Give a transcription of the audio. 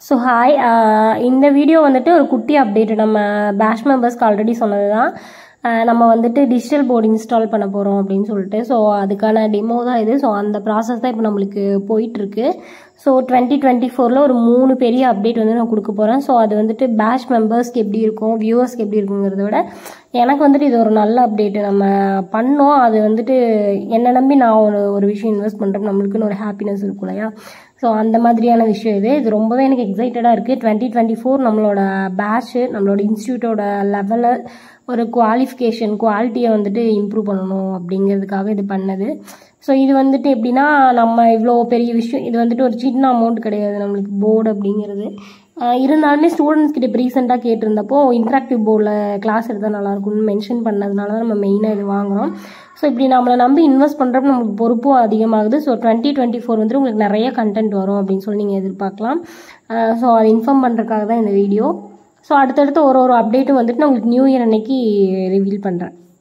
so hi இந்த video வந்துட்டு ஒரு குட்டி அப்டேட் நம்ம பேஷ் மெம்பர்ஸ்க்கு ஆல்ரெடி சொன்னது தான் நம்ம வந்துட்டு டிஜிட்டல் போர்டு இன்ஸ்டால் பண்ண போகிறோம் அப்படின்னு சொல்லிட்டு ஸோ அதுக்கான டெமோ தான் இது ஸோ அந்த ப்ராசஸ் தான் இப்போ நம்மளுக்கு போயிட்டுருக்கு ஸோ டுவெண்ட்டி டுவெண்ட்டி ஃபோரில் ஒரு மூணு பெரிய அப்டேட் வந்து நான் கொடுக்க போகிறேன் ஸோ அது வந்துட்டு பேஷ் மெம்பர்ஸ்க்கு எப்படி இருக்கும் வியூவர்ஸ்க்கு எப்படி இருக்குங்கிறத விட எனக்கு வந்துட்டு இது ஒரு நல்ல அப்டேட் நம்ம பண்ணோம் அது வந்துட்டு என்னை நம்பி நான் ஒரு ஒரு விஷயம் இன்வெஸ்ட் பண்ணுறேன் நம்மளுக்குன்னு ஒரு ஹாப்பினஸ் இருக்கும் இல்லையா ஸோ அந்த மாதிரியான விஷயம் இது இது ரொம்பவே எனக்கு எக்ஸைட்டடாக இருக்குது டுவெண்ட்டி டுவெண்ட்டி ஃபோர் நம்மளோட பேட்ச்சு நம்மளோட இன்ஸ்டியூட்டோட லெவலை ஒரு குவாலிஃபிகேஷன் குவாலிட்டியை வந்துட்டு இம்ப்ரூவ் பண்ணணும் அப்படிங்கிறதுக்காக இது பண்ணது ஸோ இது வந்துட்டு எப்படின்னா நம்ம இவ்வளோ பெரிய விஷயம் இது வந்துட்டு ஒரு சின்ன அமௌண்ட் கிடையாது நம்மளுக்கு போர்டு அப்படிங்கிறது இருந்தாலுமே ஸ்டூடெண்ட்ஸ் கிட்ட இப்போ ரீசெண்டாக கேட்டிருந்தப்போ இன்ட்ராக்டிவ் போர்டில் கிளாஸ் எடுத்தால் நல்லாயிருக்கும்னு மென்ஷன் பண்ணதுனால தான் நம்ம மெயினாக இது வாங்குகிறோம் ஸோ இப்படி நம்மளை நம்பி இன்வெஸ்ட் பண்ணுறப்ப நம்மளுக்கு பொறுப்பும் அதிகமாகுது ஸோ டுவெண்ட்டி டுவெண்ட்டி ஃபோர் வந்துட்டு உங்களுக்கு நிறைய கண்டென்ட் வரும் அப்படின்னு சொல்லி நீங்கள் எதிர்பார்க்கலாம் ஸோ அதை இன்ஃபார்ம் பண்ணுறதுக்காக தான் இந்த வீடியோ ஸோ அடுத்தடுத்து ஒரு ஒரு அப்டேட்டும் வந்துட்டு நான் உங்களுக்கு நியூ இயர் அன்னைக்கு ரிவீல் பண்ணுறேன்